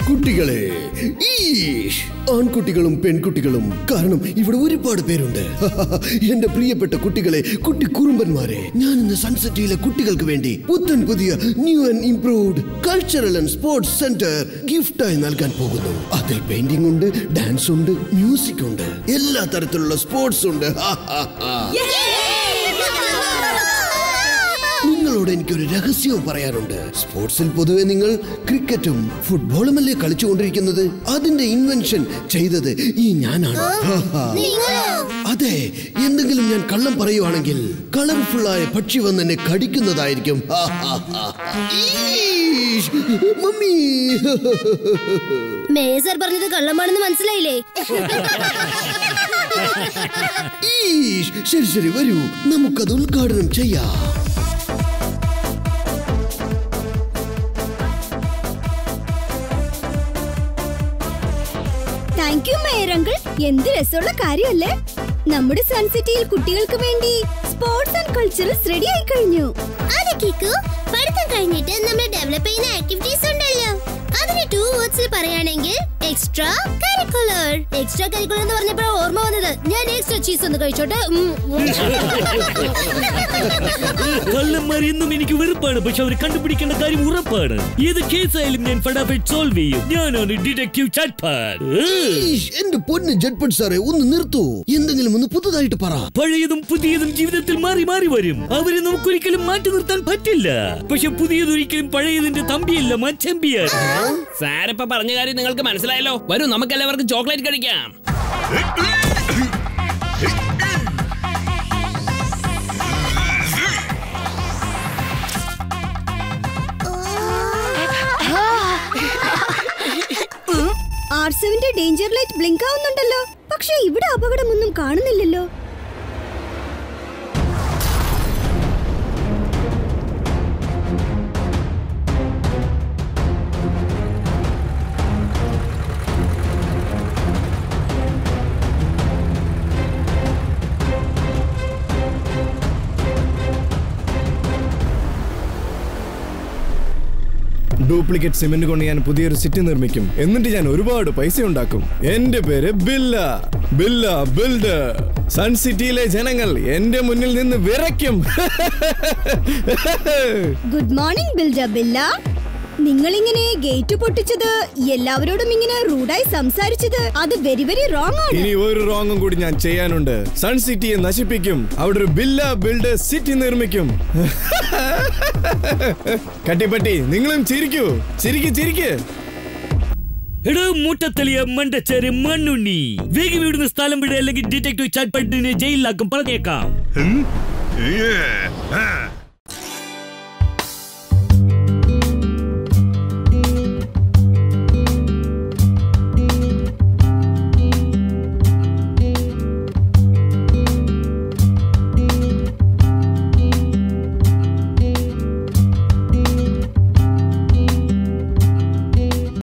കുട്ടികളെ ഈഷ് ആൺകുട്ടികളും പെൺകുട്ടികളും കാരണം ഇവിടെ ഒരുപാട് പേരുണ്ട് എന്റെ പ്രിയപ്പെട്ട കുട്ടികളെ കുട്ടി കുറുമ്പന്മാരെ ഞാൻ ഇന്ന് സൺസിറ്റിയിലെ കുട്ടികൾക്ക് വേണ്ടി പുത്തൻ പുതിയ new and improved cultural and sports centre ഗിഫ്റ്റായി നൽകാൻ പോകുന്നു അതിൽ പെയിന്റിംഗ് ഉണ്ട് ഡാൻസ് ഉണ്ട് മ്യൂസിക് ഉണ്ട് എല്ലാ തരത്തിലുള്ള സ്പോർട്സ് ഉണ്ട് നിങ്ങളോട് എനിക്കൊരു രഹസ്യവും പറയാനുണ്ട് സ്പോർട്സിൽ പൊതുവെ നിങ്ങൾ ക്രിക്കറ്റും ഫുട്ബോളും അല്ലേ കളിച്ചുകൊണ്ടിരിക്കുന്നത് അതിന്റെ ഇൻവെൻഷൻ ചെയ്തത് ഈ ഞാനാണ് അതെ എന്തെങ്കിലും ഞാൻ കള്ളം പറയുവാണെങ്കിൽ കളർഫുൾ ആയ പക്ഷി വന്ന് എന്നെ കടിക്കുന്നതായിരിക്കും ഈഷ്! മമ്മി മേസർ പറഞ്ഞത് കള്ളമാണെന്ന് മനസ്സിലായില്ലേ ഈഷ്! ശരി ശരി വരൂ നമുക്കത് ഉദ്ഘാടനം ചെയ്യാം താങ്ക് യു മേയർ അങ്കിൾ എന്ത് രസമുള്ള കാര്യമല്ലേ നമ്മുടെ സൺസിറ്റിയിൽ കുട്ടികൾക്ക് വേണ്ടി സ്പോർട്സ് ആൻഡ് കൾച്ചറൽസ് റെഡി ആയി കഴിഞ്ഞു അത് കിക്കു പഠിത്തം കഴിഞ്ഞിട്ട് നമ്മൾ ഡെവലപ്പ് ചെയ്യുന്ന ആക്ടിവിറ്റീസ് ഉണ്ടല്ലോ അതിന് ടു വേർഡ്സിൽ പറയുകയാണെങ്കിൽ എക്സ്ട്രാ കരിക്കുലർ എക്സ്ട്രാ കരിക്കുലർ എന്ന് പറഞ്ഞപ്പോൾ ഓർമ്മ വന്നത് ഞാൻ എക്സ്ട്രാ ചീസ് ഒന്ന് കഴിച്ചോട്ടെ ഉം, ഉം. കള്ളന്മാർ എന്നും എനിക്ക് വെറുപ്പാണ് പക്ഷെ അവർ കണ്ടുപിടിക്കേണ്ട കാര്യം ഉറപ്പാണ് ഏത് കേസായാലും ഞാൻ ഫടാഫറ്റ് സോൾവ് ചെയ്യും ഞാനാണ് ഡിറ്റക്റ്റീവ് ചാറ്റ്പാഡ് ഈഷ്! എന്റെ പൊന്ന് ജഡ്പട്ട് സാറേ ഒന്ന് നിർത്തൂ എന്തെങ്കിലും ഒന്ന് പുതുതായിട്ട് പറ പഴയതും പുതിയതും ജീവിതത്തിൽ മാറി മാറി വരും അവരെ നമുക്കൊരിക്കലും മാറ്റി നിർത്താൻ പറ്റില്ല പക്ഷെ പുതിയതൊരിക്കലും പഴയതിന്റെ തമ്പിയല്ല മച്ചമ്പിയാണ് സാരിപ്പ പറഞ്ഞ കാര്യം നിങ്ങൾക്ക് മനസ്സിലായല്ലോ വരൂ നമുക്ക് എല്ലാവർക്കും ചോക്ലേറ്റ് കഴിക്കാം ആർ സെവന്റെ ഡേഞ്ചർ ലൈറ്റ് ബ്ലിങ്ക് ആവുന്നുണ്ടല്ലോ പക്ഷെ ഇവിടെ അപകടമൊന്നും കാണുന്നില്ലല്ലോ ഡ്യൂപ്ലിക്കേറ്റ് സിമെന്റ് കൊണ്ട് ഞാൻ പുതിയൊരു സിറ്റി നിർമ്മിക്കും എന്നിട്ട് ഞാൻ ഒരുപാട് പൈസ ഉണ്ടാക്കും എന്റെ പേര് ബില്ല ബില്ല ബിൽഡർ സൺ സിറ്റിയിലെ ജനങ്ങൾ എന്റെ മുന്നിൽ നിന്ന് വിറയ്ക്കും ഗുഡ് മോർണിംഗ് ബിൽഡ ബില്ല നിങ്ങളിങ്ങനെ ഗേറ്റ് പൊട്ടിച്ചത് എല്ലാവരോടും ഇങ്ങനെ റൂഡായി സംസാരിച്ചത് അത് വെരി വെരി റോങ് ആണ് ഇനി ഒരു റോങ്ങും കൂടി ഞാൻ ചെയ്യാനുണ്ട് സൺ സിറ്റിയെ നശിപ്പിക്കും അവിടെ ഒരു ബില്ല ബിൽഡ് സിറ്റി നിർമ്മിക്കും കട്ടിപ്പട്ടി നിങ്ങളും ചിരിക്കൂ ചിരിക്ക് ചിരിക്ക് എടോ മുട്ടത്തലിയ മണ്ടച്ചേരി മണ്ണുണ്ണി വേഗം വിടുന്ന സ്ഥലം വിട അല്ലെങ്കിൽ ഡിറ്റക്റ്റീവ് ചാറ്റ്പാഡിനെ ജയിലിലാക്കും പറഞ്ഞേക്കാം Yeah.